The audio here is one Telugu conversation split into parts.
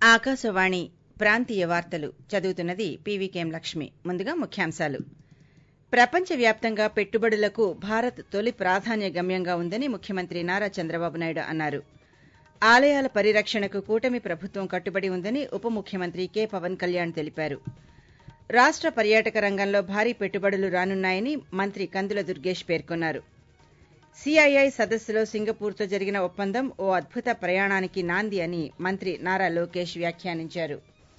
ఆకాశవాణి ప్రాంతీయ వార్తలు చదువుతున్నది పీవీకేం లక్ష్మి ముందుగా ముఖ్యాంశాలు ప్రపంచవ్యాప్తంగా పెట్టుబడులకు భారత్ తొలి ప్రాధాన్య గమ్యంగా ఉందని ముఖ్యమంత్రి నారా చంద్రబాబు నాయుడు అన్నారు ఆలయాల పరిరక్షణకు కూటమి ప్రభుత్వం కట్టుబడి ఉందని ఉప ముఖ్యమంత్రి కె పవన్ కళ్యాణ్ తెలిపారు రాష్ట పర్యాటక రంగంలో భారీ పెట్టుబడులు రానున్నాయని మంత్రి కందుల దుర్గేష్ పేర్కొన్నారు సీఐఐ సదస్సులో సింగపూర్తో జరిగిన ఒప్పందం ఓ అద్భుత ప్రయాణానికి నాంది అని మంత్రి నారా లోకేష్ వ్యాఖ్యానించారు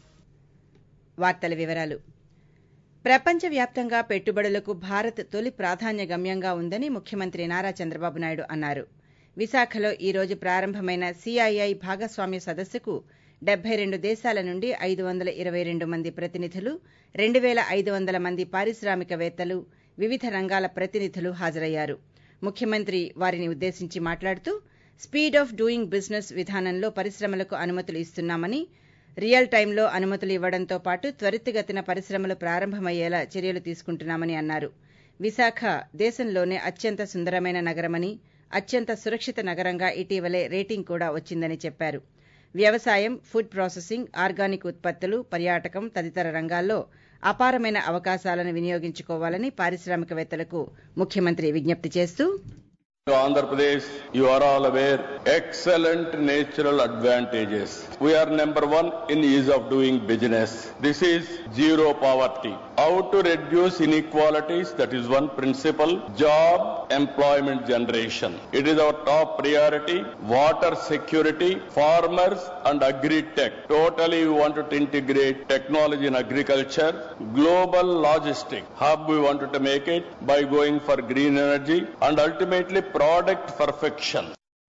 వార్తల వివరాలు ప్రపంచవ్యాప్తంగా పెట్టుబడులకు భారత్ తొలి ప్రాధాన్య గమ్యంగా ఉందని ముఖ్యమంత్రి నారా చంద్రబాబు నాయుడు అన్నారు విశాఖలో ఈ రోజు ప్రారంభమైన సీఐఐ భాగస్వామ్య సదస్సుకు డెబ్బై రెండు దేశాల నుండి ఐదు వందల ఇరవై రెండు మంది ప్రతినిధులు రెండు పేల ఐదు వందల మంది పారిశ్రామికవేత్తలు వివిధ రంగాల ప్రతినిధులు హాజరయ్యారు ముఖ్యమంత్రి వారిని ఉద్దేశించి మాట్లాడుతూ స్పీడ్ ఆఫ్ డూయింగ్ బిజినెస్ విధానంలో పరిశ్రమలకు అనుమతులు ఇస్తున్నామని రియల్ టైంలో అనుమతులు ఇవ్వడంతో పాటు త్వరితగతిన పరిశ్రమలు ప్రారంభమయ్యేలా చర్యలు తీసుకుంటున్నామని అన్నారు విశాఖ దేశంలోనే అత్యంత సుందరమైన నగరమని అత్యంత సురక్షిత నగరంగా ఇటీవలే రేటింగ్ కూడా వచ్చిందని చెప్పారు వ్యవసాయం ఫుడ్ ప్రాసెసింగ్ ఆర్గానిక్ ఉత్పత్తులు పర్యాటకం తదితర రంగాల్లో అపారమైన అవకాశాలను వినియోగించుకోవాలని పారిశ్రామికవేత్తలకు ముఖ్యమంత్రి విజ్ఞప్తి చేస్తూ Andhra Pradesh, you are all aware, excellent natural advantages. We are number one in ease of doing business. This is zero poverty. How to reduce inequalities, that is one principle. Job, employment generation. It is our top priority. Water security, farmers and agri-tech. Totally we wanted to integrate technology in agriculture. Global logistic hub we wanted to make it by going for green energy and ultimately product perfection.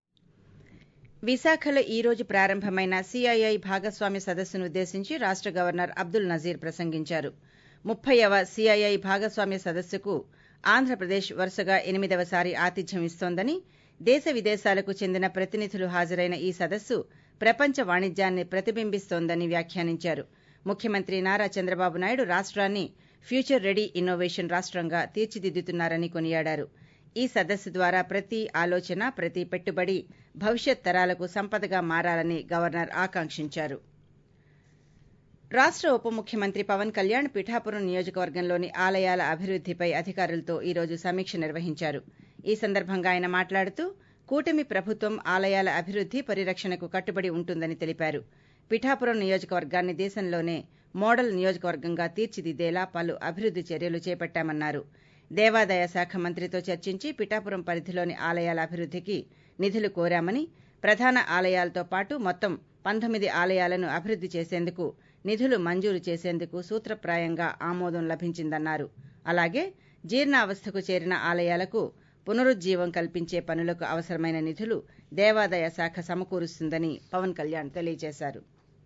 విశాఖలో ఈ రోజు ప్రారంభమైన సీఐఐ భాగస్వామ్య సదస్సును ఉద్దేశించి రాష్ట గవర్నర్ అబ్దుల్ నజీర్ ప్రసంగించారు ముప్పైవ సీఐఐ భాగస్వామ్య సదస్సుకు ఆంధ్రప్రదేశ్ వరుసగా ఎనిమిదవసారి ఆతిథ్యం ఇస్తోందని దేశ విదేశాలకు చెందిన ప్రతినిధులు హాజరైన ఈ సదస్సు ప్రపంచ వాణిజ్యాన్ని ప్రతిబింబిస్తోందని వ్యాఖ్యానించారు ముఖ్యమంత్రి నారా చంద్రబాబు నాయుడు రాష్ట్రాన్ని ఫ్యూచర్ రెడీ ఇన్నోవేషన్ రాష్ట్రంగా తీర్చిదిద్దుతున్నారని కొనియాడారు ఈ సదస్సు ద్వారా ప్రతి ఆలోచన ప్రతి పెట్టుబడి భవిష్యత్ తరాలకు సంపదగా మారాలని గవర్నర్ ఆకాంక్షించారు రాష్ట ఉప ముఖ్యమంత్రి పవన్ కళ్యాణ్ పిఠాపురం నియోజకవర్గంలోని ఆలయాల అభివృద్దిపై అధికారులతో ఈ రోజు సమీక్ష నిర్వహించారు ఈ సందర్భంగా ఆయన మాట్లాడుతూ కూటమి ప్రభుత్వం ఆలయాల అభివృద్ది పరిరక్షణకు కట్టుబడి ఉంటుందని తెలిపారు పిఠాపురం నియోజకవర్గాన్ని దేశంలోనే మోడల్ నియోజకవర్గంగా తీర్చిదిద్దేలా పలు అభివృద్ది చర్యలు చేపట్టామన్నారు దేవాదాయ శాఖ మంత్రితో చర్చించి పిఠాపురం పరిధిలోని ఆలయాల అభివృద్దికి నిధులు కోరామని ప్రధాన ఆలయాలతో పాటు మొత్తం పంతొమ్మిది ఆలయాలను అభివృద్ది చేసేందుకు నిధులు మంజూరు చేసేందుకు సూత్రప్రాయంగా ఆమోదం లభించిందన్నారు అలాగే జీర్ణావస్థకు చేరిన ఆలయాలకు పునరుజ్జీవం కల్పించే పనులకు అవసరమైన నిధులు దేవాదాయ శాఖ సమకూరుస్తుందని పవన్ కళ్యాణ్ తెలియజేశారు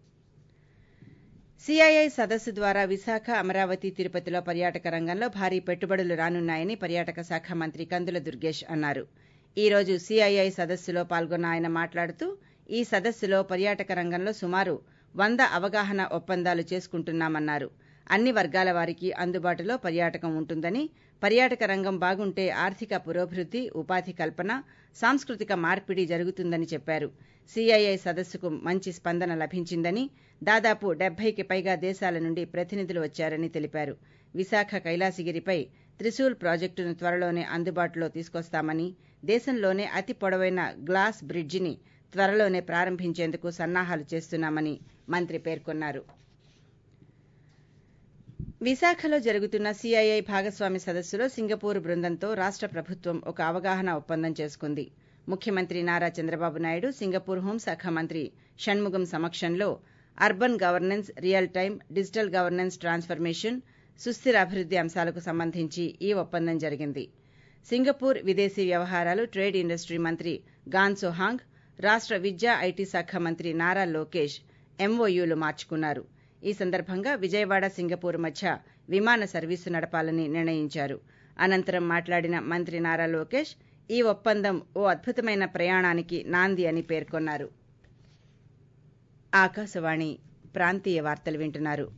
సీఐఐ సదస్సు ద్వారా విశాఖ అమరావతి తిరుపతిలో పర్యాటక రంగంలో భారీ పెట్టుబడులు రానున్నాయని పర్యాటక శాఖ మంత్రి కందుల దుర్గేష్ అన్నారు ఈ రోజు సీఐఐ సదస్సులో పాల్గొన్న ఆయన మాట్లాడుతూ ఈ సదస్సులో పర్యాటక రంగంలో సుమారు వంద అవగాహన ఒప్పందాలు చేసుకుంటున్నామన్నారు అన్ని వర్గాల వారికి అందుబాటులో పర్యాటకం ఉంటుందని పర్యాటక రంగం బాగుంటే ఆర్థిక పురోభివృద్ది ఉపాధి కల్పన సాంస్కృతిక మార్పిడి జరుగుతుందని చెప్పారు సీఐఐ సదస్సుకు మంచి స్పందన లభించిందని దాదాపు డెబ్బైకి పైగా దేశాల నుండి ప్రతినిధులు వచ్చారని తెలిపారు విశాఖ కైలాసగిరిపై త్రిశూల్ ప్రాజెక్టును త్వరలోనే అందుబాటులో తీసుకొస్తామని దేశంలోనే అతి పొడవైన గ్లాస్ బ్రిడ్జిని త్వరలోనే ప్రారంభించేందుకు సన్నాహాలు చేస్తున్నామని మంత్రి పేర్కొన్నారు విశాఖలో జరుగుతున్న సీఐఐ భాగస్వామి సదస్సులో సింగపూర్ బృందంతో రాష్ట ప్రభుత్వం ఒక అవగాహన ఒప్పందం చేసుకుంది ముఖ్యమంత్రి నారా చంద్రబాబు నాయుడు సింగపూర్ హోంశాఖ మంత్రి షణ్ముగం సమక్షంలో urban governance real time digital governance transformation సుస్థిర అభివృద్ది అంశాలకు సంబంధించి ఈ ఒప్పందం జరిగింది సింగపూర్ విదేశీ వ్యవహారాలు ట్రేడ్ ఇండస్ట్రీ మంత్రి గాన్సో హాంగ్ రాష్ట విద్యా ఐటీ శాఖ మంత్రి నారా లోకేష్ ఎంఓయూలు మార్చుకున్నారు ఈ సందర్భంగా విజయవాడ సింగపూర్ మధ్య విమాన సర్వీసు నడపాలని నిర్ణయించారు అనంతరం మాట్లాడిన మంత్రి నారా లోకేష్ ఈ ఒప్పందం ఓ అద్భుతమైన ప్రయాణానికి నాంది అని పేర్కొన్నారు ఆకాశవాణి ప్రాంతీయ వార్తలు వింటున్నారు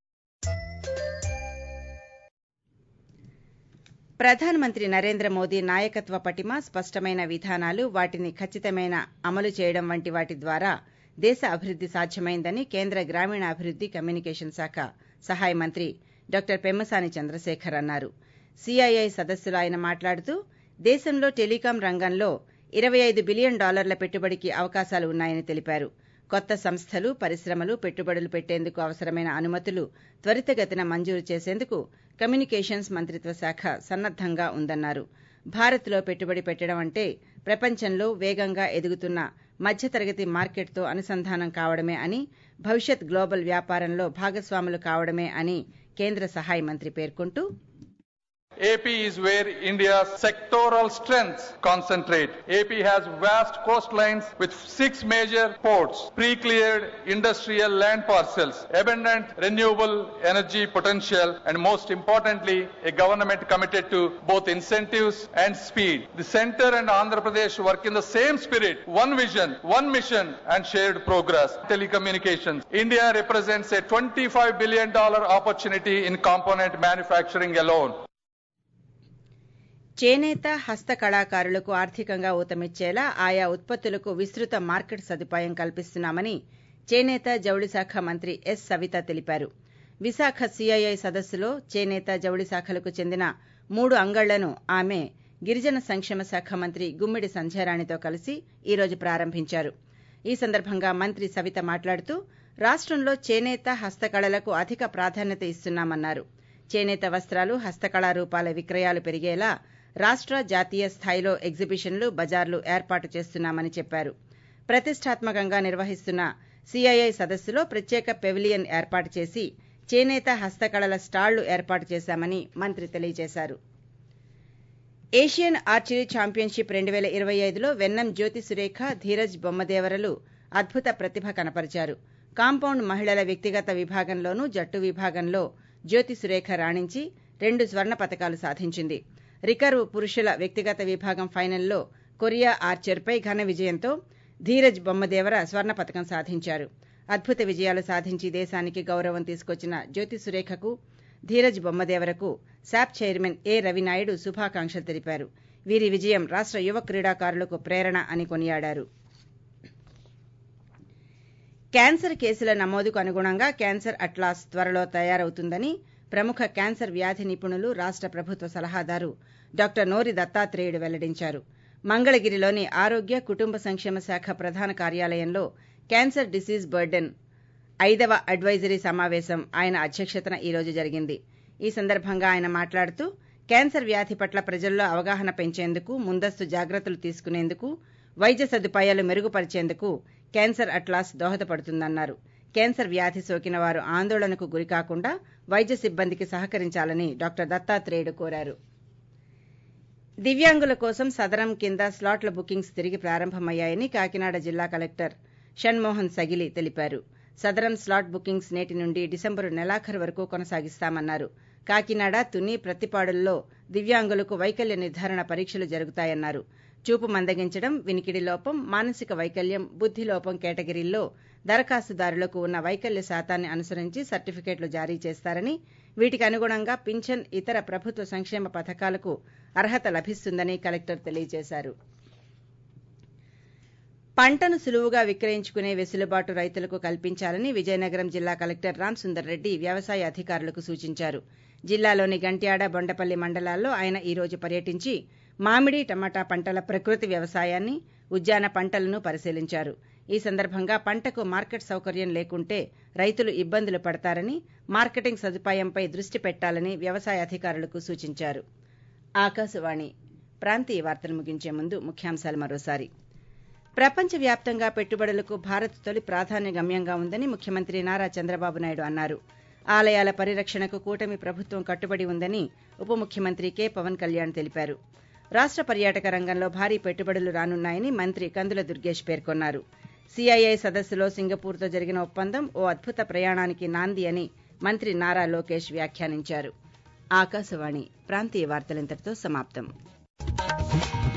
ప్రధానమంత్రి నరేంద్ర మోదీ నాయకత్వ పటిమ స్పష్టమైన విధానాలు వాటిని ఖచ్చితమైన అమలు చేయడం వంటి వాటి ద్వారా దేశ అభివృద్ధి సాధ్యమైందని కేంద్ర గ్రామీణాభివృద్ధి కమ్యూనికేషన్ శాఖ సహాయ మంత్రి డాక్టర్ పెమ్మసాని చంద్రశేఖర్ అన్నారు సిఐఐ సదస్సులో ఆయన మాట్లాడుతూ దేశంలో టెలికాం రంగంలో ఇరవై ఐదు బిలియన్ డాలర్ల పెట్టుబడికి అవకాశాలు ఉన్నాయని తెలిపారు కొత్త సంస్థలు పరిశ్రమలు పెట్టుబడులు పెట్టేందుకు అవసరమైన అనుమతులు త్వరితగతిన మంజూరు చేసేందుకు కమ్యూనికేషన్స్ మంత్రిత్వ శాఖ సన్నద్దంగా ఉందన్నారు భారత్లో పెట్టుబడి పెట్టడం అంటే ప్రపంచంలో వేగంగా ఎదుగుతున్న మధ్యతరగతి మార్కెట్తో అనుసంధానం కావడమే అని భవిష్యత్ గ్లోబల్ వ్యాపారంలో భాగస్వాములు కావడమే అని కేంద్ర సహాయ మంత్రి పేర్కొంటూ AP is where India's sectoral strengths concentrate. AP has vast coastlines with six major ports, pre-cleared industrial land parcels, abundant renewable energy potential, and most importantly, a government committed to both incentives and speed. The center and Andhra Pradesh work in the same spirit, one vision, one mission, and shared progress. Telecommunications. India represents a $25 billion opportunity in component manufacturing alone. చేనేత హస్త కళాకారులకు ఆర్థికంగా ఊతమిచ్చేలా ఆయా ఉత్పత్తులకు విస్తృత మార్కెట్ సదుపాయం కల్పిస్తున్నామని చేనేత జౌళి శాఖ మంత్రి ఎస్ సవిత తెలిపారు విశాఖ సిఐఐ సదస్సులో చేనేత జౌళి శాఖలకు చెందిన మూడు అంగళ్లను ఆమె గిరిజన సంక్షేమ శాఖ మంత్రి గుమ్మిడి సంధ్యారాణితో కలిసి ఈరోజు ప్రారంభించారు ఈ సందర్భంగా మంత్రి సవిత మాట్లాడుతూ రాష్టంలో చేనేత హస్తకళలకు అధిక ప్రాధాన్యత ఇస్తున్నామన్నారు చేనేత వస్త్రాలు హస్తకళా రూపాల విక్రయాలు పెరిగేలా రాష్ట జాతీయ స్థాయిలో ఎగ్జిబిషన్లు బజార్లు ఏర్పాటు చేస్తున్నామని చెప్పారు ప్రతిష్టాత్మకంగా నిర్వహిస్తున్న సిఐఐ సదస్సులో ప్రత్యేక పెవిలియన్ ఏర్పాటు చేసి చేనేత హస్తకళల స్టాళ్లు ఏర్పాటు చేశామని మంత్రి తెలియజేశారు ఏషియన్ ఆర్చరీ ఛాంపియన్షిప్ రెండు వేల ఇరవై ఐదులో వెన్నం జ్యోతి సురేఖ ధీరజ్ బొమ్మదేవరలు అద్భుత ప్రతిభ కనపరిచారు కాంపౌండ్ మహిళల వ్యక్తిగత విభాగంలోనూ జట్టు విభాగంలో జ్యోతి సురేఖ రాణించి రెండు స్వర్ణ పతకాలు సాధించింది రికర్వ్ పురుషుల వ్యక్తిగత విభాగం ఫైనల్లో కొరియా ఆర్చర్పై ఘన విజయంతో ధీరజ్ బొమ్మదేవర స్వర్ణ పతకం సాధించారు అద్భుత విజయాలు సాధించి దేశానికి గౌరవం తీసుకొచ్చిన జ్యోతి సురేఖకు ధీరజ్ బొమ్మదేవరకు శాప్ చైర్మన్ ఏ రవినాయుడు శుభాకాంక్షలు తెలిపారు వీరి విజయం రాష్ట యువ క్రీడాకారులకు ప్రేరణ అని కొనియాడారు క్యాన్సర్ కేసుల నమోదుకు అనుగుణంగా క్యాన్సర్ అట్లాస్ త్వరలో తయారవుతుందని ప్రముఖ క్యాన్సర్ వ్యాధి నిపుణులు రాష్ట ప్రభుత్వ సలహాదారు డాక్టర్ నోరి దత్తాత్రేయుడు వెల్లడించారు మంగళగిరిలోని ఆరోగ్య కుటుంబ సంక్షేమ శాఖ ప్రధాన కార్యాలయంలో క్యాన్సర్ డిసీజ్ బర్డెన్ ఐదవ అడ్వైజరీ సమావేశం ఆయన అధ్యక్షతన ఈ రోజు జరిగింది ఈ సందర్భంగా ఆయన మాట్లాడుతూ క్యాన్సర్ వ్యాధి పట్ల ప్రజల్లో అవగాహన పెంచేందుకు ముందస్తు జాగ్రత్తలు తీసుకునేందుకు వైద్య సదుపాయాలు మెరుగుపరిచేందుకు క్యాన్సర్ అట్లాస్ దోహదపడుతుందన్నారు క్యాన్సర్ వ్యాధి సోకిన వారు ఆందోళనకు గురికాకుండా వైద్య సిబ్బందికి సహకరించాలని డాక్టర్ దత్తాత్రేయుడు కోరారు దివ్యాంగుల కోసం సదరం కింద స్లాట్ల బుకింగ్స్ తిరిగి ప్రారంభమయ్యాయని కాకినాడ జిల్లా కలెక్టర్ షణ్మోహన్ సగిలి తెలిపారు సదరం స్లాట్ బుకింగ్స్ నేటి నుండి డిసెంబరు నెలాఖరు వరకు కొనసాగిస్తామన్నారు కాకినాడ తుని ప్రతిపాడుల్లో దివ్యాంగులకు వైకల్య నిర్ధారణ పరీక్షలు జరుగుతాయన్నారు చూపు మందగించడం వినికిడి లోపం మానసిక వైకల్యం బుద్ధి లోపం కేటగిరీల్లో దరఖాస్తుదారులకు ఉన్న వైకల్య శాతాన్ని అనుసరించి సర్టిఫికెట్లు జారీ చేస్తారని వీటికి అనుగుణంగా పింఛన్ ఇతర ప్రభుత్వ సంక్షేమ పథకాలకు అర్హత లభిస్తుందని కలెక్టర్ తెలియజేశారు పంటను సులువుగా విక్రయించుకునే వెసులుబాటు రైతులకు కల్పించాలని విజయనగరం జిల్లా కలెక్టర్ రామ్ సుందర్ రెడ్డి వ్యవసాయ అధికారులకు సూచించారు జిల్లాలోని గంట్యాడ బొండపల్లి మండలాల్లో ఆయన ఈ రోజు పర్యటించి మామిడి టమాటా పంటల ప్రకృతి వ్యవసాయాన్ని ఉద్యాన పంటలను పరిశీలించారు ఈ సందర్భంగా పంటకు మార్కెట్ సౌకర్యం లేకుంటే రైతులు ఇబ్బందులు పడతారని మార్కెటింగ్ సదుపాయంపై దృష్టి పెట్టాలని వ్యవసాయ అధికారులకు సూచించారు ఆకాశవాణి ప్రాంతీయ వార్తలు ముగించే ముందు ముఖ్యాంశాలు మరోసారి ప్రపంచవ్యాప్తంగా పెట్టుబడులకు భారత్ తొలి ప్రాధాన్య గమ్యంగా ఉందని ముఖ్యమంత్రి నారా చంద్రబాబు నాయుడు అన్నారు ఆలయాల పరిరక్షణకు కూటమి ప్రభుత్వం కట్టుబడి ఉందని ఉప ముఖ్యమంత్రి కె పవన్ కళ్యాణ్ తెలిపారు రాష్ట పర్యాటక రంగంలో భారీ పెట్టుబడులు రానున్నాయని మంత్రి కందుల దుర్గేష్ పేర్కొన్నారు సిఐఐ సదస్సులో సింగపూర్తో జరిగిన ఒప్పందం ఓ అద్భుత ప్రయాణానికి నాంది అని మంత్రి నారా లోకేష్ వ్యాఖ్యానించారు ఆకాశవాణి ప్రాంతీయ వార్తలింతటితో సమాప్తం